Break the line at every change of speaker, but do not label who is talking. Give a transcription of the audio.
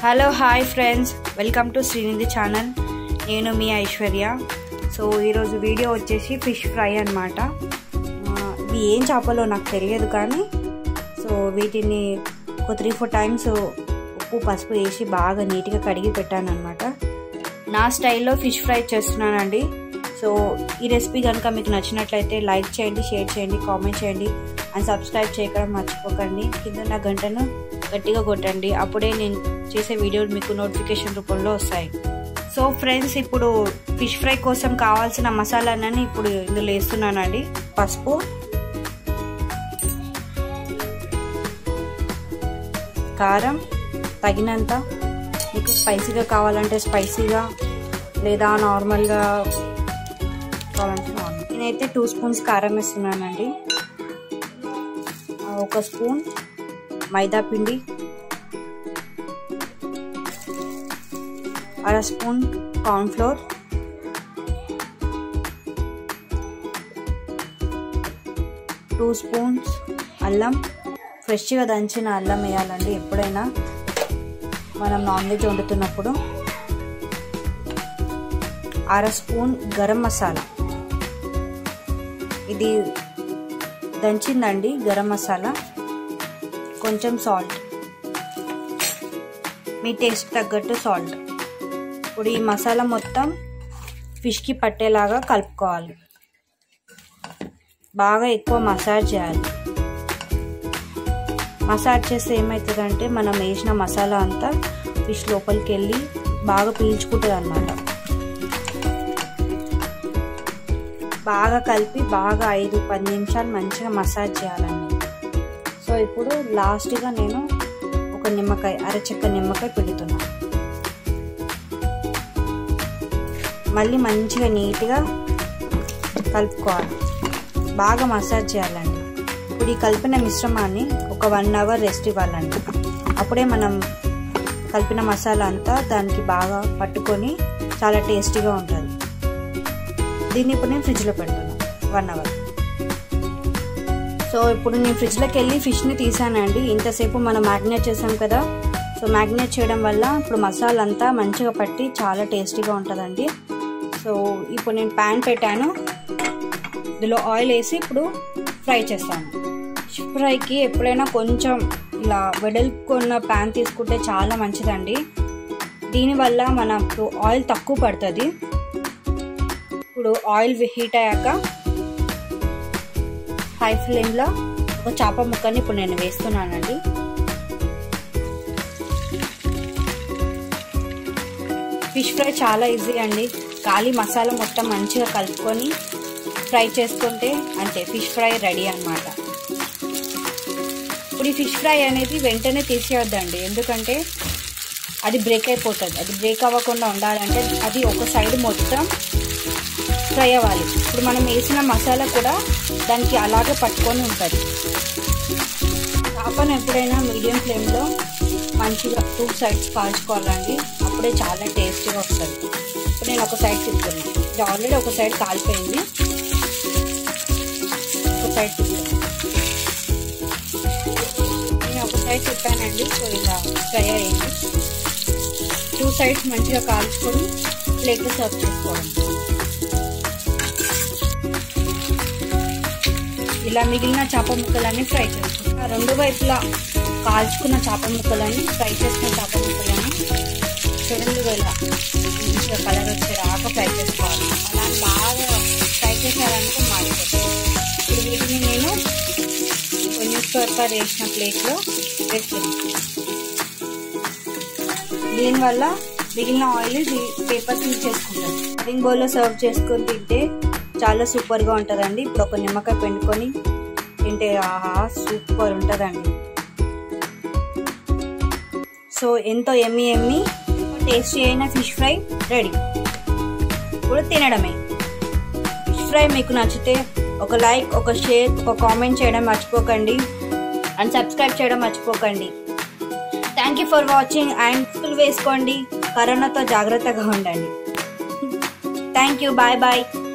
hello hi friends welcome to Srinidhi channel నేను మీ Aishwarya so ఈరోజు వీడియో వచ్చేసి ఫిష్ ఫ్రై అనమాట ఇవి ఏం చేపలో నాకు తెలియదు కానీ సో వీటిని ఒక త్రీ ఫోర్ టైమ్స్ ఉప్పు పసుపు వేసి బాగా నీట్గా కడిగి పెట్టాను అనమాట నా స్టైల్లో ఫిష్ ఫ్రై చేస్తున్నానండి సో ఈ రెసిపీ కనుక మీకు నచ్చినట్లయితే లైక్ చేయండి షేర్ చేయండి కామెంట్ చేయండి అండ్ సబ్స్క్రైబ్ చేయడం మర్చిపోకండి కింద నా గంటను గట్టిగా కొట్టండి అప్పుడే నేను చేసే వీడియోలు మీకు నోటిఫికేషన్ రూపంలో వస్తాయి సో ఫ్రెండ్స్ ఇప్పుడు ఫిష్ ఫ్రై కోసం కావాల్సిన మసాలాలని ఇప్పుడు ఇందులో వేస్తున్నానండి పసుపు కారం తగినంత మీకు స్పైసీగా కావాలంటే స్పైసీగా లేదా నార్మల్గా కావాలంటే నార్మల్ నేనైతే టూ స్పూన్స్ కారం వేస్తున్నానండి ఒక స్పూన్ మైదా పిండి అర స్పూన్ కార్న్ఫ్లోర్ టూ స్పూన్స్ అల్లం ఫ్రెష్గా దంచిన అల్లం వేయాలండి ఎప్పుడైనా మనం నాన్ వెజ్ వండుతున్నప్పుడు అర స్పూన్ గరం మసాలా ఇది దంచిందండి గరం మసాలా కొంచెం సాల్ట్ మీ టేస్ట్ తగ్గట్టు సాల్ట్ ఇప్పుడు ఈ మసాలా మొత్తం ఫిష్కి పట్టేలాగా కలుపుకోవాలి బాగా ఎక్కువ మసాజ్ చేయాలి మసాజ్ చేస్తే ఏమవుతుందంటే మనం వేసిన మసాలా అంతా ఫిష్ లోపలికి వెళ్ళి బాగా పీల్చుకుంటుంది అనమాట బాగా కలిపి బాగా ఐదు పది నిమిషాలు మంచిగా మసాజ్ చేయాలండి సో ఇప్పుడు లాస్ట్గా నేను ఒక నిమ్మకాయ అరచెక్క నిమ్మకాయ పెడుతున్నాను మళ్ళీ మంచిగా నీట్గా కలుపుకోవాలి బాగా మసాజ్ చేయాలండి ఇప్పుడు ఈ కలిపిన మిశ్రమాన్ని ఒక వన్ అవర్ రెస్ట్ ఇవ్వాలండి అప్పుడే మనం కలిపిన మసాలా అంతా దానికి బాగా పట్టుకొని చాలా టేస్టీగా ఉంటుంది దీన్ని ఇప్పుడు నేను ఫ్రిడ్జ్లో పెడుతున్నాను వన్ అవర్ సో ఇప్పుడు నేను ఫ్రిడ్జ్లోకి వెళ్ళి ఫిష్ని తీసానండి ఇంతసేపు మనం మ్యాగ్నేట్ చేసాం కదా సో మ్యాగ్నేట్ చేయడం వల్ల ఇప్పుడు మసాలా అంతా మంచిగా పట్టి చాలా టేస్టీగా ఉంటుందండి సో ఇప్పుడు నేను ప్యాన్ పెట్టాను ఇందులో ఆయిల్ వేసి ఇప్పుడు ఫ్రై చేస్తాను ఫిష్ ఫ్రైకి ఎప్పుడైనా కొంచెం ఇలా వెడల్పుకున్న ప్యాన్ తీసుకుంటే చాలా మంచిదండి దీనివల్ల మనకు ఆయిల్ తక్కువ పడుతుంది ఇప్పుడు ఆయిల్ హీట్ అయ్యాక హై ఫ్లేమ్లో ఒక చేప ముక్కని ఇప్పుడు నేను వేస్తున్నానండి ఫిష్ ఫ్రై చాలా ఈజీ అండి ఖాళీ మసాలా మొత్తం మంచిగా కలుపుకొని ఫ్రై చేసుకుంటే అంతే ఫిష్ ఫ్రై రెడీ అనమాట ఇప్పుడు ఈ ఫిష్ ఫ్రై అనేది వెంటనే తీసేయొద్దండి ఎందుకంటే అది బ్రేక్ అయిపోతుంది అది బ్రేక్ అవ్వకుండా ఉండాలంటే అది ఒక సైడ్ మొత్తం ఫ్రై అవ్వాలి ఇప్పుడు మనం వేసిన మసాలా కూడా దానికి అలాగే పట్టుకొని ఉంటుంది చేపను ఎప్పుడైనా మీడియం ఫ్లేమ్లో మంచిగా టూ సైడ్స్ కాల్చుకోవాలండి అప్పుడే చాలా టేస్టీగా వస్తుంది ఇప్పుడు నేను ఒక సైడ్ తిప్పుతున్నాను ఇది ఆల్రెడీ ఒక సైడ్ కాలిపోయింది ఒక సైడ్ తిప్పాను నేను ఒక సైడ్ తిప్పానండి సో ఇలా ఫ్రై అయ్యింది టూ సైడ్స్ మంచిగా కాల్చుకొని ప్లేట్లో సర్వ్ చేసుకోవాలి ఇలా మిగిలిన చేప ముక్కలన్నీ ఫ్రై చేసుకుంటాం రెండు వైపులా కాల్చుకున్న చేప ముక్కలని ఫ్రై చేసిన చేప ముక్కలని చూడండి ఇలా మంచిగా కలర్ వచ్చేదాకా ఫ్రై చేసుకోవాలి అలా బాగా ఫ్రై చేసారనుకో మాడిపోతుంది ఇప్పుడు వీటిని నేను న్యూస్ పేపర్ వేసిన ప్లేట్లో వేస్తున్నాను దీనివల్ల మిగిలిన ఆయిల్ పేపర్ ఫిల్ చేసుకుంటాను సర్వింగ్ బౌల్లో సర్వ్ చేసుకొని తింటే చాలా సూపర్గా ఉంటుందండి ఇప్పుడు ఒక నిమ్మకాయ పిండుకొని తింటే ఆహా సూపర్ ఉంటుందండి సో ఎంతో ఎమ్మి ఎమ్మి టేస్టీ అయిన ఫిష్ ఫ్రై రెడీ ఇప్పుడు తినడమే ఫిష్ ఫ్రై మీకు నచ్చితే ఒక లైక్ ఒక షేర్ ఒక కామెంట్ చేయడం మర్చిపోకండి అండ్ సబ్స్క్రైబ్ చేయడం మర్చిపోకండి thank you for watching and full వేసుకోండి కరోనాతో జాగ్రత్తగా ఉండండి థ్యాంక్ యూ బాయ్ బాయ్